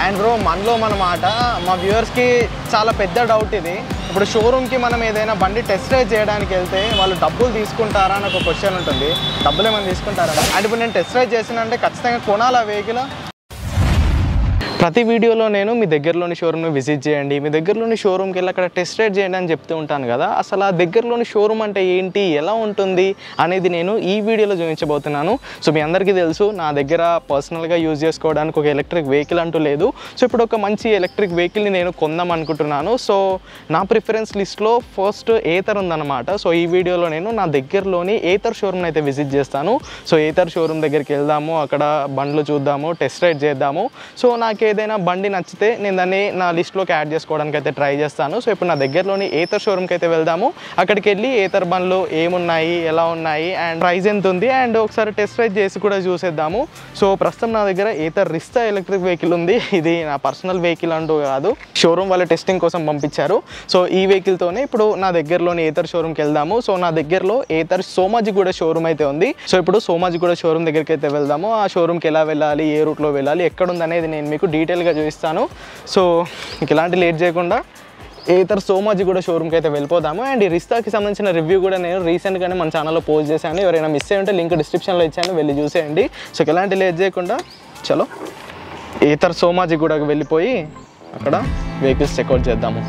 And bro మనలో మన మాట మా వ్యూవర్స్కి చాలా పెద్ద డౌట్ ఇది ఇప్పుడు షోరూమ్కి మనం ఏదైనా బండి టెస్ట్ రైడ్ చేయడానికి వెళ్తే వాళ్ళు డబ్బులు తీసుకుంటారా అని ఒక క్వశ్చన్ ఉంటుంది డబ్బులు ఏమైనా తీసుకుంటారా అండ్ ఇప్పుడు నేను టెస్ట్ రైడ్ చేసినంటే ఖచ్చితంగా కొనాలా వెహికల్ ప్రతి వీడియోలో నేను మీ దగ్గరలోని షోరూమ్ని విజిట్ చేయండి మీ దగ్గరలోని షోరూమ్కి వెళ్ళి అక్కడ టెస్ట్ రైడ్ చేయండి అని చెప్తూ ఉంటాను కదా అసలు ఆ దగ్గరలోని షోరూమ్ అంటే ఏంటి ఎలా ఉంటుంది అనేది నేను ఈ వీడియోలో చూపించబోతున్నాను సో మీ అందరికీ తెలుసు నా దగ్గర పర్సనల్గా యూజ్ చేసుకోవడానికి ఒక ఎలక్ట్రిక్ వెహికల్ అంటూ లేదు సో ఇప్పుడు ఒక మంచి ఎలక్ట్రిక్ వెహికల్ని నేను కొందాం అనుకుంటున్నాను సో నా ప్రిఫరెన్స్ లిస్ట్లో ఫస్ట్ ఏతర్ ఉందన్నమాట సో ఈ వీడియోలో నేను నా దగ్గరలోని ఏతర్ షోరూమ్ని అయితే విజిట్ చేస్తాను సో ఏతర్ షోరూమ్ దగ్గరికి వెళ్దాము అక్కడ బండ్లు చూద్దాము టెస్ట్ రైడ్ చేద్దాము సో నాకు ఏదైనా బండి నచ్చితే నేను దాన్ని నా లిస్ట్లోకి యాడ్ చేసుకోవడానికి అయితే ట్రై చేస్తాను సో ఇప్పుడు నా దగ్గరలోని ఏతర్ షోరూమ్కి అయితే వెళ్దాము అక్కడికి వెళ్ళి ఏతర్ బండ్లు ఏమున్నాయి ఎలా ఉన్నాయి అండ్ ప్రైస్ ఎంత ఉంది అండ్ ఒకసారి టెస్ట్ రైడ్ చేసి కూడా చూసేద్దాము సో ప్రస్తుతం నా దగ్గర ఏతర్ రిస్తా ఎలక్ట్రిక్ వెహికల్ ఉంది ఇది నా పర్సనల్ వెహికల్ అంటూ కాదు షోరూమ్ వాళ్ళ టెస్టింగ్ కోసం పంపించారు సో ఈ వెహికల్తోనే ఇప్పుడు నా దగ్గరలోని ఏతర్ షోరూమ్కి వెళ్దాము సో నా దగ్గరలో ఏతర్ సోమాజిగూడ షోరూమ్ అయితే ఉంది సో ఇప్పుడు సోమాజిగూడ షోరూమ్ దగ్గరికి అయితే వెళ్దాము ఆ షోరూమ్కి ఎలా వెళ్ళాలి ఏ రూట్లో వెళ్ళాలి ఎక్కడ ఉంది అనేది నేను మీకు డీటెయిల్గా చూపిస్తాను సో మీకు ఎలాంటి లేట్ చేయకుండా ఏతర్ సోమాజిగూడ షోరూమ్కి అయితే వెళ్ళిపోదాము అండ్ ఈ రిస్తాకి సంబంధించిన రివ్యూ కూడా నేను రీసెంట్గానే మన ఛానల్లో పోస్ట్ చేశాను ఎవరైనా మిస్ అయ్యి ఉంటే లింక్ డిస్క్రిప్షన్లో ఇచ్చాను వెళ్ళి చూసేయండి సో ఎలాంటి లేట్ చేయకుండా చలో ఏతర్ సోమాజిగూడకు వెళ్ళిపోయి అక్కడ వెహికల్స్ చెక్అవుట్ చేద్దాము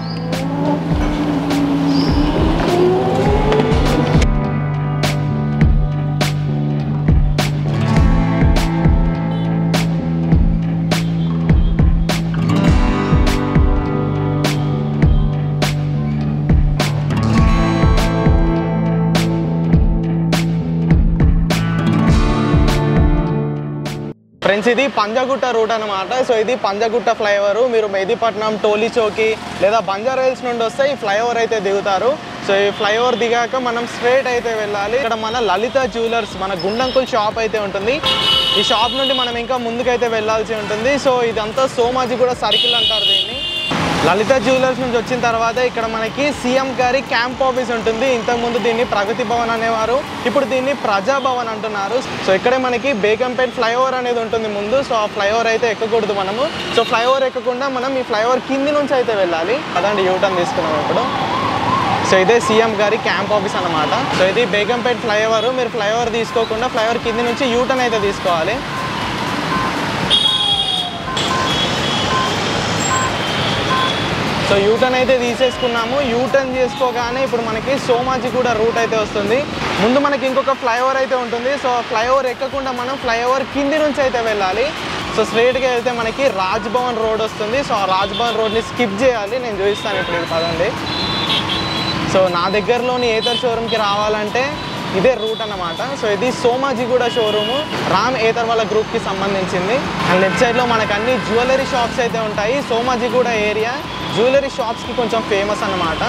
ఫ్రెండ్స్ ఇది పంజాగుట్ట రూట్ అనమాట సో ఇది పంజాగుట్ట ఫ్లైఓవర్ మీరు మెహదీపట్నం టోలీ చౌకి లేదా బంజారా హిల్స్ నుండి వస్తే ఈ ఫ్లైఓవర్ అయితే దిగుతారు సో ఈ ఫ్లైఓవర్ దిగాక మనం స్ట్రేట్ అయితే వెళ్ళాలి ఇక్కడ మన లలిత జ్యువెలర్స్ మన గుండంకుల్ షాప్ అయితే ఉంటుంది ఈ షాప్ నుండి మనం ఇంకా ముందుకైతే వెళ్ళాల్సి ఉంటుంది సో ఇదంతా సోమాజి కూడా సర్కిల్ అంటారు దీన్ని లలిత జ్యువెలర్స్ నుంచి వచ్చిన తర్వాత ఇక్కడ మనకి సీఎం గారి క్యాంప్ ఆఫీస్ ఉంటుంది ఇంతకుముందు దీన్ని ప్రగతి భవన్ అనేవారు ఇప్పుడు దీన్ని ప్రజా భవన్ అంటున్నారు సో ఇక్కడే మనకి బేగంపేట్ ఫ్లైఓవర్ అనేది ఉంటుంది ముందు సో ఆ ఫ్లైఓవర్ అయితే ఎక్కకూడదు మనము సో ఫ్లైఓవర్ ఎక్కకుండా మనం ఈ ఫ్లైఓవర్ కింది నుంచి అయితే వెళ్ళాలి అదండి యూటర్న్ తీసుకున్నాం ఇప్పుడు సో ఇదే సీఎం గారి క్యాంప్ ఆఫీస్ అనమాట సో ఇది బేగంపేట్ ఫ్లైఓవర్ మీరు ఫ్లైఓవర్ తీసుకోకుండా ఫ్లైఓవర్ కింది నుంచి యూటర్న్ అయితే తీసుకోవాలి సో యూటర్న్ అయితే తీసేసుకున్నాము యూటర్న్ చేసుకోగానే ఇప్పుడు మనకి సోమాజి కూడా రూట్ అయితే వస్తుంది ముందు మనకి ఇంకొక ఫ్లైఓవర్ అయితే ఉంటుంది సో ఫ్లైఓవర్ ఎక్కకుండా మనం ఫ్లైఓవర్ కింది నుంచి అయితే వెళ్ళాలి సో స్ట్రైట్గా వెళ్తే మనకి రాజ్ భవన్ రోడ్ వస్తుంది సో ఆ రాజ్ భవన్ రోడ్ని స్కిప్ చేయాలి నేను చూపిస్తాను ఇప్పుడు ఇది పదండి సో నా దగ్గరలోని ఏతర్ షోరూమ్కి రావాలంటే ఇదే రూట్ అన్నమాట సో ఇది సోమాజిగూడ షోరూము రామ్ ఏతర్ వాళ్ళ గ్రూప్కి సంబంధించింది అండ్ లెఫ్ట్ సైడ్లో మనకు అన్ని జ్యువెలరీ షాప్స్ అయితే ఉంటాయి సోమాజిగూడ ఏరియా జ్యువెలరీ షాప్స్కి కొంచెం ఫేమస్ అన్నమాట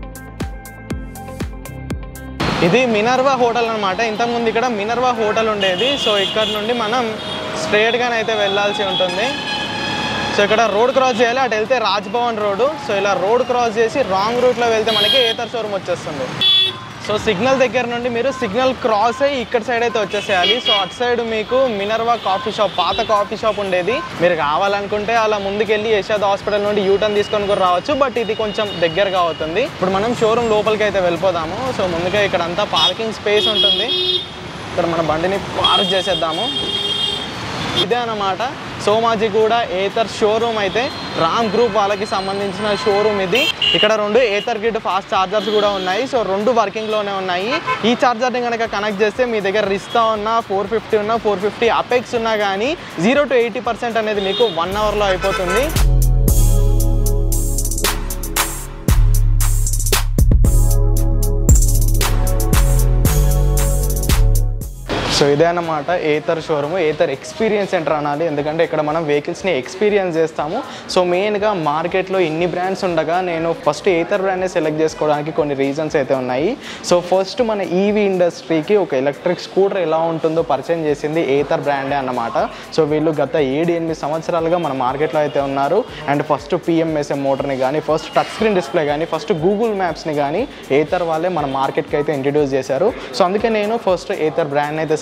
ఇది మినర్వా హోటల్ అనమాట ఇంతకుముందు ఇక్కడ మినర్వా హోటల్ ఉండేది సో ఇక్కడ నుండి మనం స్ట్రేట్గానే అయితే వెళ్ళాల్సి ఉంటుంది సో ఇక్కడ రోడ్ క్రాస్ చేయాలి అటు వెళ్తే రాజ్ భవన్ రోడ్డు సో ఇలా రోడ్ క్రాస్ చేసి రాంగ్ రూట్లో వెళ్తే మనకి ఏతర్ షోరూమ్ వచ్చేస్తుంది సో సిగ్నల్ దగ్గర నుండి మీరు సిగ్నల్ క్రాస్ అయ్యి ఇక్కడ సైడ్ అయితే వచ్చేసేయాలి సో అటు సైడ్ మీకు మినర్వా కాఫీ షాప్ పాత కాఫీ షాప్ ఉండేది మీరు కావాలనుకుంటే అలా ముందుకెళ్ళి యశాద్ హాస్పిటల్ నుండి యూటర్న్ తీసుకొని కూడా రావచ్చు బట్ ఇది కొంచెం దగ్గరగా అవుతుంది ఇప్పుడు మనం షోరూమ్ లోపలికి అయితే వెళ్ళిపోదాము సో ముందుగా ఇక్కడ అంతా పార్కింగ్ స్పేస్ ఉంటుంది ఇక్కడ మన బండిని పార్క్ చేసేద్దాము ఇదే అన్నమాట సోమాజిగూడ ఏతర్ షోరూమ్ అయితే రామ్ గ్రూప్ వాళ్ళకి సంబంధించిన షోరూమ్ ఇది ఇక్కడ రెండు ఏతర్ గిట్ ఫాస్ట్ ఛార్జర్స్ కూడా ఉన్నాయి సో రెండు వర్కింగ్లోనే ఉన్నాయి ఈ ఛార్జర్ని కనుక కనెక్ట్ చేస్తే మీ దగ్గర రిస్తా ఉన్న ఫోర్ ఫిఫ్టీ ఉన్న ఫోర్ ఫిఫ్టీ అపెక్స్ ఉన్నా కానీ జీరో టు ఎయిటీ పర్సెంట్ అనేది మీకు వన్ అవర్లో అయిపోతుంది సో ఇదే అన్నమాట Ather showroom Ather experience centre అనాలి ఎందుకంటే ఇక్కడ మనం వెహికల్స్ని ఎక్స్పీరియన్స్ చేస్తాము సో మెయిన్గా మార్కెట్లో ఇన్ని బ్రాండ్స్ ఉండగా నేను ఫస్ట్ ఏతర్ బ్రాండ్నే సెలెక్ట్ చేసుకోవడానికి కొన్ని రీజన్స్ అయితే ఉన్నాయి సో ఫస్ట్ మన ఈవీ ఇండస్ట్రీకి ఒక ఎలక్ట్రిక్ స్కూటర్ ఎలా ఉంటుందో పరిచయం చేసింది ఏతర్ బ్రాండే అన్నమాట సో వీళ్ళు గత ఏడు ఎనిమిది సంవత్సరాలుగా మన మార్కెట్లో అయితే ఉన్నారు అండ్ ఫస్ట్ పిఎంఎస్ఎం మోటార్ని కానీ ఫస్ట్ టచ్ స్క్రీన్ డిస్ప్లే కానీ ఫస్ట్ గూగుల్ మ్యాప్స్ని కానీ ఏతర్ వాళ్ళే మన మార్కెట్కి అయితే ఇంట్రడ్యూస్ చేశారు సో అందుకే నేను ఫస్ట్ ఏతర్ బ్రాండ్ అయితే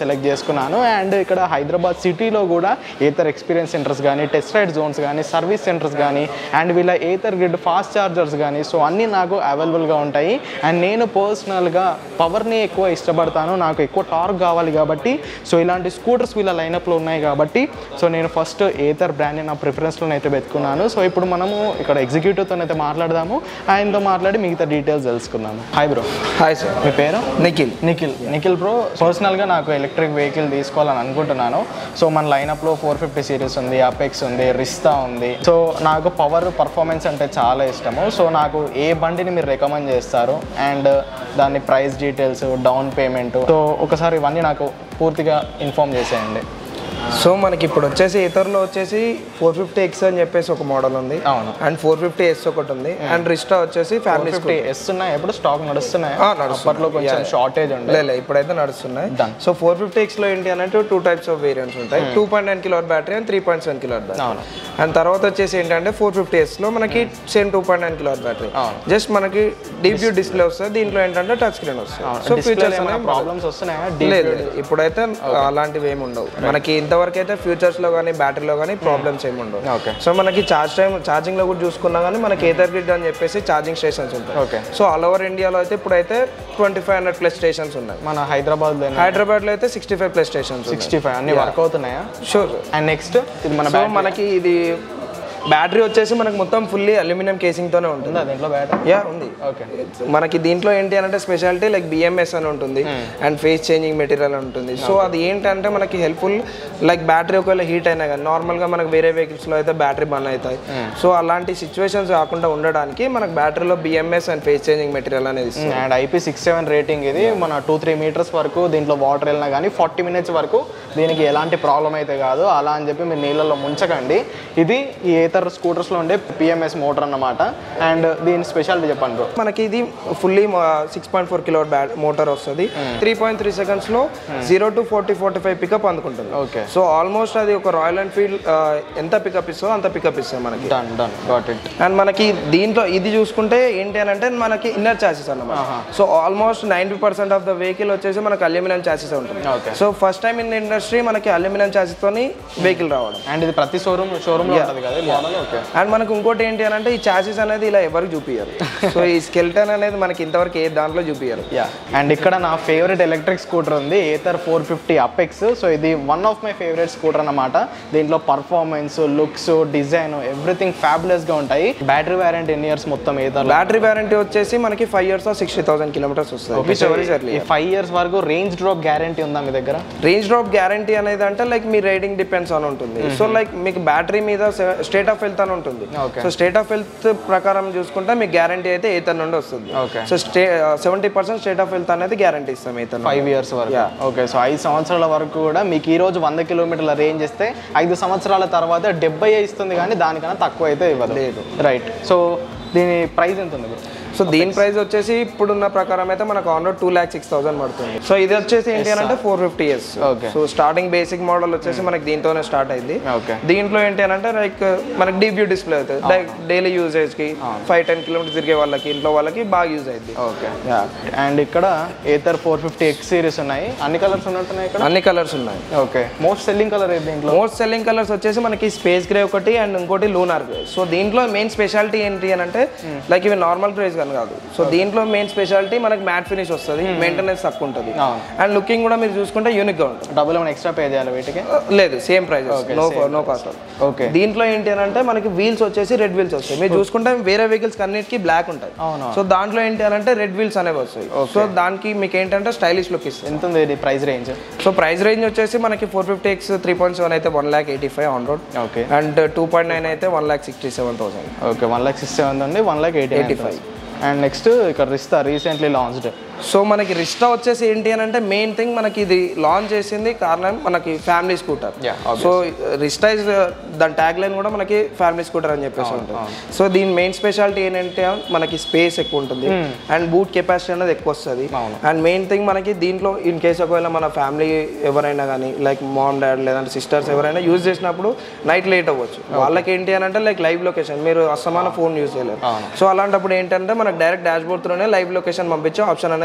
సెలెక్ట్ చేసుకున్నాను అండ్ ఇక్కడ హైదరాబాద్ సిటీలో కూడా ఏతర్ ఎక్స్పీరియన్స్ సెంటర్స్ కానీ టెస్ట్ రైడ్ జోన్స్ కానీ సర్వీస్ సెంటర్స్ కానీ అండ్ వీళ్ళ ఏతర్ గ్రిడ్ ఫాస్ట్ చార్జర్స్ కానీ సో అన్నీ నాకు అవైలబుల్గా ఉంటాయి అండ్ నేను పర్సనల్గా పవర్ని ఎక్కువ ఇష్టపడతాను నాకు ఎక్కువ టార్క్ కావాలి కాబట్టి సో ఇలాంటి స్కూటర్స్ వీళ్ళ లైనప్లో ఉన్నాయి కాబట్టి సో నేను ఫస్ట్ ఏతర్ బ్రాండ్ నా ప్రిఫరెన్స్లో అయితే వెతుకున్నాను సో ఇప్పుడు మనము ఇక్కడ ఎగ్జిక్యూటివ్తో అయితే మాట్లాడదాము ఆయనతో మాట్లాడి మిగతా డీటెయిల్స్ తెలుసుకుందాము హాయ్ బ్రో హాయ్ సార్ మీ పేరు నిఖిల్ నిఖిల్ నిఖిల్ బ్రో పర్సనల్గా నాకు ఎలక్ట్రిక్ వెహికల్ తీసుకోవాలని అనుకుంటున్నాను సో మన లైనప్లో ఫోర్ ఫిఫ్టీ సిరీస్ ఉంది అపెక్స్ ఉంది రిస్తా ఉంది సో నాకు పవర్ పర్ఫార్మెన్స్ అంటే చాలా ఇష్టము సో నాకు ఏ బండిని మీరు రికమెండ్ చేస్తారు అండ్ దాని price details down payment so ఒకసారి ఇవన్నీ నాకు పూర్తిగా ఇన్ఫామ్ చేసేయండి సో మనకి ఇప్పుడు వచ్చేసి ఇతరులో వచ్చేసి ఫోర్ ఫిఫ్టీ ఎక్స్ అని చెప్పేసి ఒక మోడల్ ఉంది అవును అండ్ ఫోర్ ఫిఫ్టీ ఎస్ ఒకటి ఉంది అండ్ రిస్టా వచ్చేసి ఫ్యామిలీ ఫిఫ్టీ ఎస్ ఉన్నాయి ఎప్పుడు స్టాక్ నడుస్తున్నాయి ఆ, నడుస్తున్నాయి. అప్పట్లో కొంచెం షార్టేజ్ ఉండే లేదు ఇప్పుడైతే నడుస్తున్నాయి Done. So four fifty X లో ఏంటి అంటే టూ టైప్స్ ఆఫ్ వేరియంట్స్ ఉంటాయి two point nine kilo battery and three point seven kilo battery అవును అండ్ తర్వాత వచ్చేసి ఏంటంటే ఫోర్ ఫిఫ్టీ ఎస్ లో మనకి same two point nine kilo battery అవును. జస్ట్ మనకి డీప్ వ్యూ డిస్ప్లే వస్తుంది దీంట్లో ఏంటంటే టచ్ స్క్రీన్ వస్తుంది సో ఫీచర్స్ అనేవి ప్రాబ్లమ్స్ వస్తున్నాయా లేదు లేదు. ఇప్పుడైతే అలాంటివి ఏమి ఉండవు మనకి ఇంతవరకు అయితే ఫ్యూచర్స్ లో కానీ బ్యాటరీలో కానీ ప్రాబ్లమ్స్ ఏమి ఉండవు ఓకే సో మనకి ఛార్జ్ టైం ఛార్జింగ్ లో కూడా చూసుకున్నా కానీ మనకి ఏథర్ గ్రిడ్ అని చెప్పేసి ఛార్జింగ్ స్టేషన్స్ ఉంటాయి ఓకే సో ఆల్ ఓవర్ ఇండియాలో అయితే ఇప్పుడైతే twenty five hundred plus stations ఉన్నాయి మన హైదరాబాద్ హైదరాబాద్ లో అయితే sixty five plus stations sixty five అన్ని వర్క్ అవుతున్నాయా షూర్ అండ్ నెక్స్ట్ ఇది మన సో మనకి ఇది బ్యాటరీ వచ్చేసి మనకి మొత్తం ఫుల్లీ అల్యూమినియం కేసింగ్ తోనే ఉంటుంది ఉందా దీంట్లో బ్యాటరీ యా ఉంది ఓకే మనకి దీంట్లో ఏంటి అంటే స్పెషాలిటీ లైక్ బిఎంఎస్ అని ఉంటుంది అండ్ ఫేస్ చేంజింగ్ మెటీరియల్ అని ఉంటుంది సో అది ఏంటంటే మనకి హెల్ప్ఫుల్ లైక్ బ్యాటరీ ఒకవేళ హీట్ అయినా కానీ నార్మల్గా మనకు వేరే వెహికల్స్లో అయితే బ్యాటరీ బర్న్ అవుతాయి సో అలాంటి సిచ్యువేషన్స్ కాకుండా ఉండడానికి మనకు బ్యాటరీలో BMS and phase changing material అనేది ఇస్తుంది and IP six seven rating ఇది మన టూ త్రీ మీటర్స్ వరకు దీంట్లో వాటర్ వెళ్ళినా కానీ ఫార్టీ మినిట్స్ వరకు దీనికి ఎలాంటి ప్రాబ్లం అయితే కాదు అలా అని చెప్పి మీరు నీళ్ళలో ముంచకండి ఇది ఈ ఏతర్ స్కూటర్స్లో ఉండే పిఎంఎస్ మోటార్ అన్నమాట అండ్ దీని స్పెషాలిటీ చెప్పండి బ్రో మనకి ఇది fully six point four kilo watt motor వస్తుంది త్రీ పాయింట్ త్రీ సెకండ్స్లో zero to forty forty five pickup అందుకుంటుంది ఓకే సో ఆల్మోస్ట్ అది ఒక రాయల్ ఎన్ఫీల్డ్ ఎంత పికప్ ఇస్తుందో అంత పికప్ ఇస్తుంది మనకి done done got it and మనకి దీంట్లో ఇది చూసుకుంటే ఏంటి అని అంటే మనకి ఇన్నర్ చాసెస్ అన్నమాట so almost ninety percent of the vehicle వచ్చేసి మనకి అల్యూమినియం చాసెస్ ఉంటుంది okay so first time in industry మనకి అల్యూమినియం చాసెస్ తోని వెహికల్ రావడం అండ్ ఇది ప్రతి షోరూమ్ షోరూమ్లో ఉంటుంది కదా మోడల్ ఓకే అండ్ మనకు ఇంకోటి ఏంటి అని అంటే ఈ చాసెస్ అనేది ఇలా ఎవరికి చూపించారు సో ఈ స్కెల్టన్ అనేది మనకి ఇంతవరకు ఏ దాంట్లో చూపించారు యా అండ్ ఇక్కడ నా ఫేవరెట్ ఎలక్ట్రిక్ స్కూటర్ ఉంది Ather four fifty Apex so ఇది one of my favourite scooter అన్నమాట దీంట్లో పర్ఫార్మెన్స్ లుక్స్ డిజైన్ ఎవ్రీథింగ్ గా ఉంటాయి బ్యాటరీ వ్యారెంట్ ఎన్ని ఇయర్స్ మొత్తం ఏతర్ బ్యాటరీ వారంటీ వచ్చేసి మనకి five years sixty thousand kilometres వస్తుంది విచ్ ఎవర్ ఇస్ ఈ ఫైవ్ ఇయర్స్ వరకు రేంజ్ డ్రాప్ గ్యారంటీ ఉందా మీ దగ్గర రేంజ్ డ్రాప్ గ్యారంటీ అనేది అంటే లైక్ మీ రైడింగ్ డిపెండ్స్ అని ఉంటుంది సో లైక్ మీకు బ్యాటరీ మీద స్టేట్ ఆఫ్ హెల్త్ అని ఉంటుంది Okay. So state of health ప్రకారం చూసుకుంటే మీకు గ్యారంటీ అయితే ఏతర్ నుండి వస్తుంది okay so stay seventy percent state of health అనేది గ్యారంటీ ఇస్తాం ఏతర్ ఫైవ్ ఇయర్స్ వరకు ఓకే సో ఐదు సంవత్సరాల వరకు కూడా మీకు ఈ రోజు వంద కిలోమీటర్ల రేంజ్ ఇస్తే ఐదు సంవత్సరాల తర్వాత డెబ్బై ఇస్తుంది కానీ దానికన్నా తక్కువ అయితే ఇవ్వదు లేదు. రైట్ సో దీని ప్రైస్ ఎంత ఉంది bro? సో దీని ప్రైస్ వచ్చేసి ఇప్పుడున్న ప్రకారం అయితే మనకు on road two lakh six thousand పడుతుంది సో ఇది వచ్చేసి ఏంటి అని అంటే four fifty years Okay. So starting basic model వచ్చేసి మనకి దీంతోనే స్టార్ట్ అయింది ఓకే దీంట్లో ఏంటి అని అంటే లైక్ మనకి డీప్ వ్యూ డిస్ప్లే అవుతుంది లైక్ డైలీ యూజేజ్ కి ఫైవ్ టెన్ కిలోమీటర్స్ తిరిగే వాళ్ళకి ఇంట్లో వాళ్ళకి బాగా యూజ్ అయింది ఓకే అండ్ ఇక్కడ Ather four fifty X series ఉన్నాయి అన్ని కలర్స్ ఉన్నట్టున్నాయి ఇక్కడ అన్ని కలర్స్ ఉన్నాయి ఓకే మోస్ట్ సెల్లింగ్ కలర్ ఏది దీంట్లో మోస్ట్ సెల్లింగ్ కలర్స్ వచ్చేసి మనకి స్పేస్ గ్రే ఒకటి అండ్ ఇంకోటి లూనార్ గ్రే సో దీంట్లో మెయిన్ స్పెషాలిటీ ఏంటి అని అంటే లైక్ ఇవి నార్మల్ గ్రేస్ కానీ కాదు సో దీంట్లో మెయిన్ స్పెషాలిటీ మనకి మ్యాట్ ఫినిష్ వస్తుంది మెయింటెనెన్స్ తక్కువ ఉంటుంది అవును. అండ్ లుకింగ్ కూడా మీరు చూసుకుంటే యూనిక్ గా ఉంటుంది డబ్బులు ఏమైనా ఎక్స్ట్రా పే చేయాలి వీటికి లేదు same price no no cost okay దీంట్లో ఏంటి అని అంటే మనకి వీల్స్ వచ్చేసి రెడ్ వీల్స్ వస్తాయి మీరు చూసుకుంటే వేరే వెహికల్స్ అన్నిటికీ బ్లాక్ ఉంటాయి అవును సో దాంట్లో ఏంటి అని అంటే రెడ్ వీల్స్ అనేవి వస్తాయి సో దానికి మీకు ఏంటంటే స్టైలిష్ లుక్ ఇస్తుంది ఎంత ఉంది ఇది price range so price range వచ్చేసి మనకి four fifty X three point seven అయితే one lakh eighty five on road okay and two point nine అయితే one lakh sixty seven thousand okay one lakh six seven ఉంది one lakh eighty eighty five and next ఇక్కడ Rizta recently launched so మనకి రిస్టా వచ్చేసి ఏంటి అని అంటే main thing మనకి ఇది లాంచ్ చేసింది కారణం మనకి family scooter Yeah, so Rizta is దాని ట్యాగ్ లైన్ కూడా మనకి ఫ్యామిలీ స్కూటర్ అని చెప్పేసి ఉంటుంది సో దీని మెయిన్ స్పెషాలిటీ ఏంటంటే మనకి స్పేస్ ఎక్కువ ఉంటుంది అండ్ బూట్ కెపాసిటీ అనేది ఎక్కువ వస్తుంది అవును. అండ్ మెయిన్ థింగ్ మనకి దీంట్లో ఇన్ కేస్ ఒకవేళ మన ఫ్యామిలీ ఎవరైనా కానీ లైక్ మామ్ డాడ్ లేదంటే సిస్టర్స్ ఎవరైనా యూజ్ చేసినప్పుడు నైట్ లేట్ అవ్వచ్చు వాళ్ళకి ఏంటి అని అంటే లైక్ లైవ్ లొకేషన్ మీరు అసమాన ఫోన్ యూజ్ చేయలేరు అవును. సో అలాంటప్పుడు ఏంటంటే మనకి డైరెక్ట్ డాష్ బోర్డ్ త్రూనే లైవ్ లొకేషన్ పంపించే ఆప్షన్ అనేది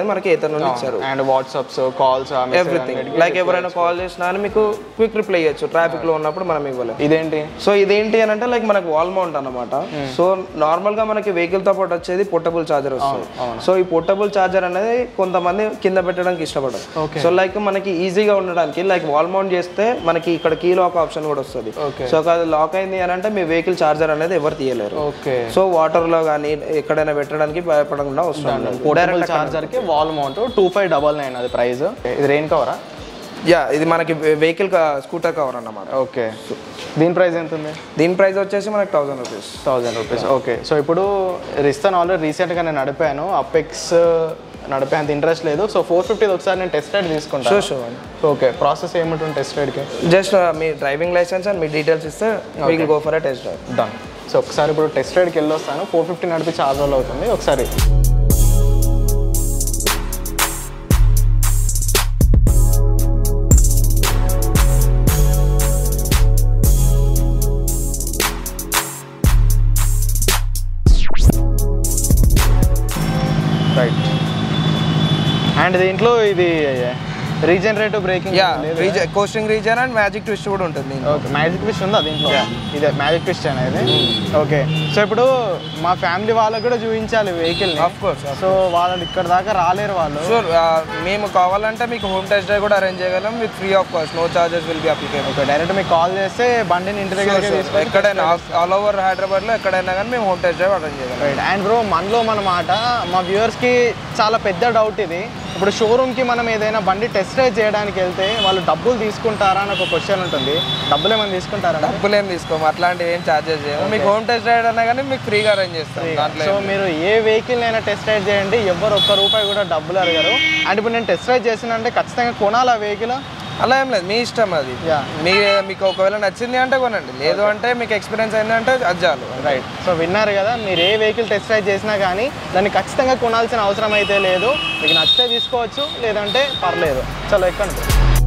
మనకి ఏతర్ నుండి ఇచ్చారు and WhatsApps calls everything like ఎవరైనా కాల్ చేసినా అని మీకు క్విక్ రిప్లై ఇవ్వచ్చు ట్రాఫిక్ లో ఉన్నప్పుడు మనం ఇవ్వలేం ఇదేంటి సో ఇదేంటి అని అంటే లైక్ మనకు వాల్ మౌంట్ అన్నమాట సో నార్మల్ గా మనకి వెహికల్ తో పాటు వచ్చేది పోర్టబుల్ చార్జర్ వస్తుంది సో ఈ పోర్టబుల్ చార్జర్ అనేది కొంతమంది కింద పెట్టడానికి ఇష్టపడరు సో లైక్ మనకి ఈజీగా ఉండడానికి లైక్ వాల్ మౌంట్ చేస్తే మనకి ఇక్కడ కీ లాక్ ఆప్షన్ కూడా వస్తుంది Okay. సో అది లాక్ అయింది అని అంటే మీ వెహికల్ చార్జర్ అనేది ఎవరు తీయలేరు ఓకే సో వాటర్ లో కానీ ఎక్కడైనా పెట్టడానికి భయపడకుండా వస్తుంది పోర్టబుల్ చార్జర్ కి wall mount two five double nine అది ప్రైస్ ఇది రెయిన్ కవరా యా ఇది మనకి వెహికల్ స్కూటర్ కవర్ అన్నమాట ఓకే దీని ప్రైస్ ఎంత ఉంది దీని ప్రైస్ వచ్చేసి మనకి thousand rupees thousand rupees okay so ఇప్పుడు రిస్తాన్ ఆల్రెడీ రీసెంట్గా నేను నడిపాను అపెక్స్ నడిపే అంత ఇంట్రెస్ట్ లేదు సో ఫోర్ ఫిఫ్టీది ఒకసారి నేను టెస్ట్ రైడ్ తీసుకుంటాను షూర్ షూర్ ఓకే ప్రాసెస్ ఏముంటుంది టెస్ట్ రైడ్కి జస్ట్ మీ డ్రైవింగ్ లైసెన్స్ అండ్ మీ డీటెయిల్స్ ఇస్తే will go for a test drive done so ఒకసారి ఇప్పుడు టెస్ట్ రైడ్కి వెళ్ళి వస్తాను ఫోర్ ఫిఫ్టీ నడిపి చాలా రోజులు అవుతుంది ఒకసారి రైట్ అండ్ దీంట్లో ఇది regenerative braking yeah regen coasting regen and magic twist కూడా ఉంటుంది దీంట్లో. ఓకే మ్యాజిక్ ఫిష్ ఉందా దీంట్లో ఇదే మ్యాజిక్ ఫిష్ అనేది ఓకే సో ఇప్పుడు మా ఫ్యామిలీ వాళ్ళకి కూడా చూపించాలి వెహికల్ ఆఫ్ కోర్స్ సో వాళ్ళు ఇక్కడ దాకా రాలేరు వాళ్ళు షూర్ మేము కావాలంటే మీకు హోమ్ టెస్ట్ డ్రైవ్ కూడా అరేంజ్ చేయగలం with free of cost no charges will be applicable okay direct మీకు కాల్ చేస్తే బండిని ఇంటి దగ్గరికి తీసుకొని ఎక్కడైనా ఆల్ ఓవర్ హైదరాబాద్ లో ఎక్కడైనా కానీ మేము హోమ్ టెస్ట్ డ్రైవ్ అరేంజ్ చేయగలం రైట్ అండ్ బ్రో మనలో మన మాట మా వ్యూవర్స్కి చాలా పెద్ద డౌట్ ఇది ఇప్పుడు షోరూమ్కి మనం ఏదైనా బండి టెస్ట్ డ్రైవ్ చేయడానికి వెళ్తే వాళ్ళు డబ్బులు తీసుకుంటారా అని ఒక క్వశ్చన్ ఉంటుంది డబ్బులు ఏమైనా తీసుకుంటారా డబ్బులు ఏం తీసుకోము అట్లాంటివి ఏం చార్జెస్ చేయము మీకు హోమ్ టెస్ట్ డ్రైవ్ అన్నా కానీ మీకు ఫ్రీగా అరేంజ్ చేస్తాం దాంట్లో సో మీరు ఏ వెహికల్ అయినా టెస్ట్ రైడ్ చేయండి ఎవ్వరు ఒక్క రూపాయి కూడా డబ్బులు అడగరు అండ్ ఇప్పుడు నేను టెస్ట్ రైడ్ చేసినంటే ఖచ్చితంగా కొనాలి ఆ వెహికల్ అలా ఏం లేదు మీ ఇష్టం అది Yeah. మీ మీకు ఒకవేళ నచ్చింది అంటే కొనండి లేదు అంటే మీకు ఎక్స్పీరియన్స్ అయిందంటే అది చాలు రైట్ సో విన్నారు కదా మీరు ఏ వెహికల్ టెస్ట్ రైడ్ చేసినా కానీ దాన్ని ఖచ్చితంగా కొనాల్సిన అవసరం అయితే లేదు మీకు నచ్చితే తీసుకోవచ్చు లేదంటే పర్లేదు చలో ఎక్కండి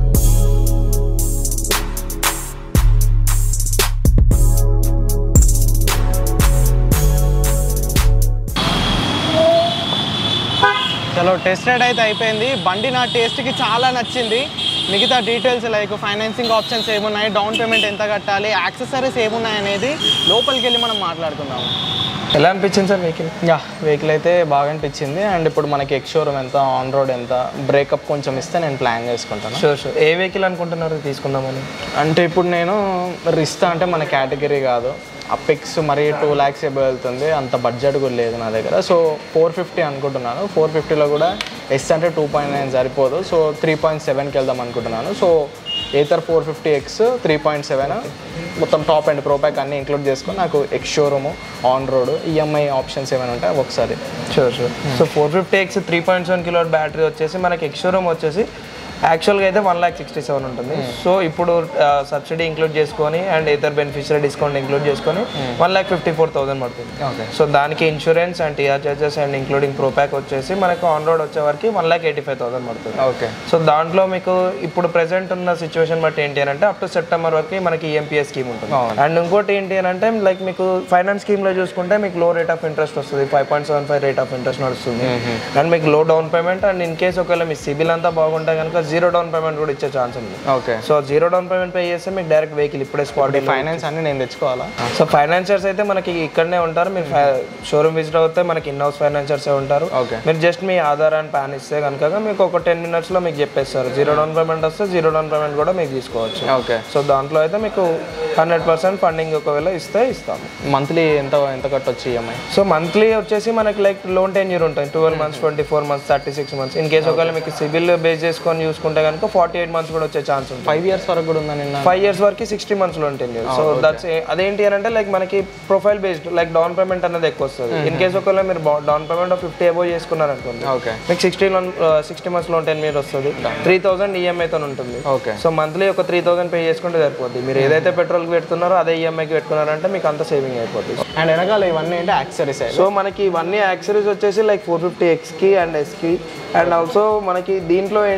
చలో టెస్ట్ రైడ్ అయితే అయిపోయింది బండి నా టేస్ట్కి చాలా నచ్చింది మిగతా డీటెయిల్స్ లైక్ ఫైనాన్సింగ్ ఆప్షన్స్ ఏమున్నాయి డౌన్ పేమెంట్ ఎంత కట్టాలి యాక్సెసరీస్ ఏమున్నాయి అనేది లోపలికి వెళ్ళి మనం మాట్లాడుకుందాం ఎలా అనిపించింది సార్ వెహికల్ యా వెహికల్ అయితే బాగా అనిపించింది అండ్ ఇప్పుడు మనకి ఎక్స్ షోరూమ్ ఎంత ఆన్ రోడ్ ఎంత బ్రేకప్ కొంచెం ఇస్తే నేను ప్లాన్ చేసుకుంటాను షూర్ షూర్ ఏ వెహికల్ అనుకుంటున్నారు తీసుకుందామని అంటే ఇప్పుడు నేను రిస్తా అంటే మన కేటగిరీ కాదు అపెక్స్ మరి టూ ల్యాక్స్ ఎబో వెళ్తుంది అంత బడ్జెట్ కూడా లేదు నా దగ్గర సో ఫోర్ ఫిఫ్టీ అనుకుంటున్నాను ఫోర్ ఫిఫ్టీలో కూడా ఎస్ అంటే టూ పాయింట్ నైన్ సరిపోదు సో త్రీ పాయింట్ సెవెన్కి వెళ్దాం అనుకుంటున్నాను so Ather four fifty X three point seven మొత్తం టాప్ అండ్ ప్రో ప్యాక్ అన్నీ ఇంక్లూడ్ చేసుకొని నాకు ex showroom on road EMI options ఏమైనా ఉంటాయి అవి ఒకసారి sure sure so four fifty X three point seven kilo battery వచ్చేసి మనకి ఎక్స్షోరూమ్ వచ్చేసి యాక్చువల్గా అయితే వన్ ల్యాక్ సిక్స్టీ సెవెన్ ఉంటుంది సో ఇప్పుడు సబ్సిడీ ఇంక్లూడ్ చేసుకొని అండ్ ఇతర బెనిఫిషియరీ డిస్కౌంట్ ఇంక్లూడ్ చేసుకొని one lakh fifty four thousand పడుతుంది ఓకే సో దానికి insurance and TR charges and including pro pack వచ్చేసి మనకు ఆన్ రోడ్ వచ్చే వరకు one lakh eighty five thousand పడుతుంది ఓకే సో దాంట్లో మీకు ఇప్పుడు ప్రెసెంట్ ఉన్న సిచ్యువేషన్ బట్టి ఏంటి అని అంటే అప్ టు సెప్టెంబర్ వరకు మనకి ఈఎంపీఎస్ స్కీమ్ ఉంటుంది అవును. అండ్ ఇంకోటి ఏంటి అని అంటే లైక్ మీకు ఫైనాన్స్ స్కీమ్లో చూసుకుంటే మీకు లో రేట్ ఆఫ్ ఇంట్రెస్ట్ వస్తుంది five point seven five rate of interest నడుస్తుంది అండ్ మీకు low down payment and in case ఒకవేళ మీ సిబిల్ అంతా బాగుంటే కనుక జీరో డౌన్ పేమెంట్ కూడా ఇచ్చే ఛాన్స్ ఉంది okay so zero down payment pay చేస్తే మీకు డైరెక్ట్ వెహికల్ ఇప్పుడే స్పాట్ ఫైనాన్స్ అన్ని నేను తెచ్చుకోవాలా సో ఫైనాన్షియర్స్ అయితే మనకి ఇక్కడనే ఉంటారు మీరు షోరూమ్ విజిట్ అవుతే మనకి ఇన్ హౌస్ ఫైనాన్షియర్స్ ఉంటారు ఓకే మీరు జస్ట్ మీ ఆధార్ అండ్ పాన్ ఇస్తే కనుక మీకు ఒక టెన్ మినిట్స్లో మీకు చెప్పేస్తారు జీరో డౌన్ పేమెంట్ వస్తే జీరో డౌన్ పేమెంట్ కూడా మీకు తీసుకోవచ్చు ఓకే సో దాంట్లో అయితే మీకు హండ్రెడ్ పర్సెంట్ ఫండింగ్ ఒకవేళ ఇస్తే ఇస్తాము మంత్లీ ఎంత ఎంత కట్టొచ్చు ఈఎంఐ సో మంత్లీ వచ్చేసి మనకి లైక్ లోన్ టెన్ ఇయర్ ఉంటుంది twelve months twenty four months thirty six months in case ఒకవేళ మీకు సిబిల్ బేస్ చేసుకొని చూసుకుంటే కనుక ఫార్టీ ఎయిట్ మంత్స్ కూడా వచ్చే ఛాన్స్ ఉంటుంది ఫైవ్ ఇయర్స్ వరకు కూడా ఉందా నిన్న ఫైవ్ ఇయర్స్ వరకు సిక్స్టీ మంత్స్లో ఉంటుంది సో దట్స్ అదేంటి అని అంటే లైక్ మనకి profile based like down payment అనేది ఎక్కువ వస్తుంది ఇన్ కేసు ఒకవేళ మీరు డౌన్ పేమెంట్ ఫిఫ్టీ అబో చేసుకున్నారు అనుకోండి ఓకే మీకు సిక్స్టీ సిక్స్టీ మంత్స్లో టెన్ మీరు వస్తుంది త్రీ థౌసండ్ ఈఎంఐతో ఉంటుంది ఓకే సో మంత్లీ ఒక త్రీ థౌసండ్ పే చేసుకుంటే సరిపోద్ది మీరు ఏదైతే పెట్రోల్కి పెడుతున్నారో అదే ఈఎంఐకి పెట్టుకున్నారంటే మీకు అంత సేవింగ్ అయిపోతుంది అండ్ వెనకాల ఇవన్నీ ఏంటి యాక్సరీస్ సో మనకి ఇవన్నీ యాక్సరీస్ వచ్చేసి లైక్ ఫోర్ ఫిఫ్టీ ఎక్స్కి అండ్ ఎస్కి అండ్ ఆల్సో మనకి దీంట్లో ఏంటి అని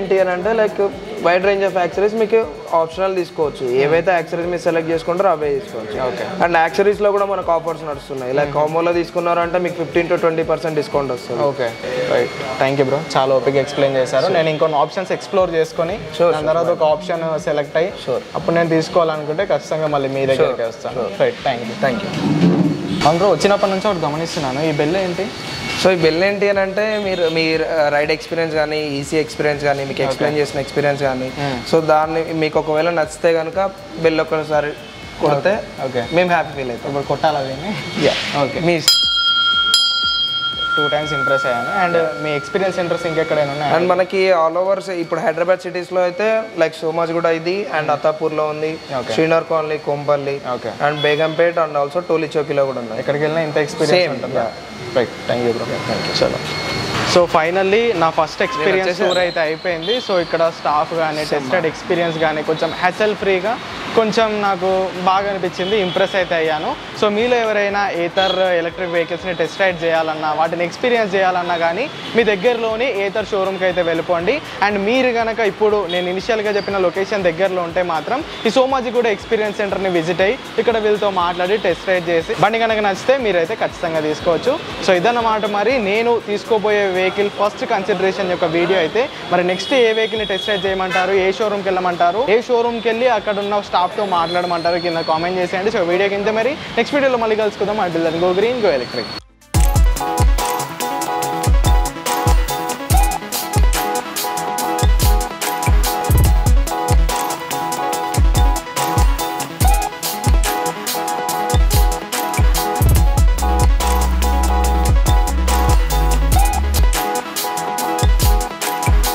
ఏంటంటే like wide range of accessories మీకు ఆప్షనల్ తీసుకోవచ్చు ఏవైతే యాక్సరీస్ మీరు సెలెక్ట్ చేసుకుంటారో అవే తీసుకోవచ్చు ఓకే అండ్ యాక్సరీస్లో కూడా మనకు ఆఫర్స్ నడుస్తున్నాయి లైక్ కాంబోలో తీసుకున్నారంటే మీకు fifteen to twenty percent discount వస్తుంది okay right thank you bro చాలా ఓపిక ఎక్స్ప్లెయిన్ చేశారు నేను ఇంకొన్ని ఆప్షన్స్ ఎక్స్ప్లోర్ చేసుకొని దాని తర్వాత ఒక ఆప్షన్ సెలెక్ట్ అయ్యి అప్పుడు నేను తీసుకోవాలనుకుంటే ఖచ్చితంగా మళ్ళీ మీ దగ్గరికి వస్తాను right thank you thank you అవును బ్రో వచ్చినప్పటి నుంచి ఒకటి గమనిస్తున్నాను ఈ బెల్ ఏంటి సో ఈ బెల్ ఏంటి అని అంటే మీరు మీ రైడ్ ఎక్స్పీరియన్స్ కానీ ఈసీ ఎక్స్పీరియన్స్ కానీ మీకు ఎక్స్ప్లెయిన్ చేసిన ఎక్స్పీరియన్స్ కానీ సో దాన్ని మీకు ఒకవేళ నచ్చితే కనుక బెల్ ఒక్కసారి కొడితే ఓకే మేము హ్యాపీ ఫీల్ అవుతాం ఇప్పుడు కొట్టాలి దీన్ని యా ఓకే మీ టూ టైమ్స్ ఇంప్రెస్ అయ్యాను అండ్ మీ ఎక్స్పీరియన్స్ సెంటర్స్ ఇంకెక్కడైనా ఉన్నాయా అండ్ మనకి ఆల్ ఓవర్ ఇప్పుడు హైదరాబాద్ సిటీస్లో అయితే లైక్ సోమాజ్ కూడా ఇది అండ్ అత్తాపూర్లో ఉంది Okay. Srinagar Colony Kompally okay and Begumpet and also Toli చౌకీలో కూడా ఉన్నాయి ఎక్కడికి వెళ్ళినా ఇంత ఎక్స్పీరియన్స్ Same, ఉంటుందా right thank you bro thank you చలో సో ఫైనల్లీ నా ఫస్ట్ ఎక్స్పీరియన్స్ టూర్ అయితే అయిపోయింది సో ఇక్కడ స్టాఫ్ కానీ టెస్టెడ్ ఎక్స్పీరియన్స్ కానీ కొంచెం హ్యాసల్ ఫ్రీగా కొంచెం నాకు బాగా అనిపించింది ఇంప్రెస్ అయితే అయ్యాను సో మీలో ఎవరైనా ఏతర్ ఎలక్ట్రిక్ వెహికల్స్ని టెస్ట్ రైడ్ చేయాలన్నా వాటిని ఎక్స్పీరియన్స్ చేయాలన్నా కానీ మీ దగ్గరలోని ఏతర్ షోరూమ్కి అయితే వెళ్ళిపోండి అండ్ మీరు కనుక ఇప్పుడు నేను ఇనిషియల్గా చెప్పిన లొకేషన్ దగ్గరలో ఉంటే మాత్రం ఈ సోమాజి కూడా ఎక్స్పీరియన్స్ సెంటర్ని విజిట్ అయ్యి ఇక్కడ వీళ్ళతో మాట్లాడి టెస్ట్ రైడ్ చేసి బండి కనుక నచ్చితే మీరైతే ఖచ్చితంగా తీసుకోవచ్చు సో ఇదన్నమాట మరి నేను తీసుకోబోయే వెహికల్ ఫస్ట్ కన్సిడరేషన్ యొక్క వీడియో అయితే మరి నెక్స్ట్ ఏ వెహికల్ని టెస్ట్ రైడ్ చేయమంటారు ఏ షోరూమ్కి వెళ్ళమంటారు ఏ షోరూమ్కి వెళ్ళి అక్కడ ఉన్న స్టాఫ్తో మాట్లాడమంటారు కింద కామెంట్ చేసేయండి సో వీడియో కింద మరి నెక్స్ట్ వీడియోలో మళ్ళీ కలుసుకుందాం I will go green go electric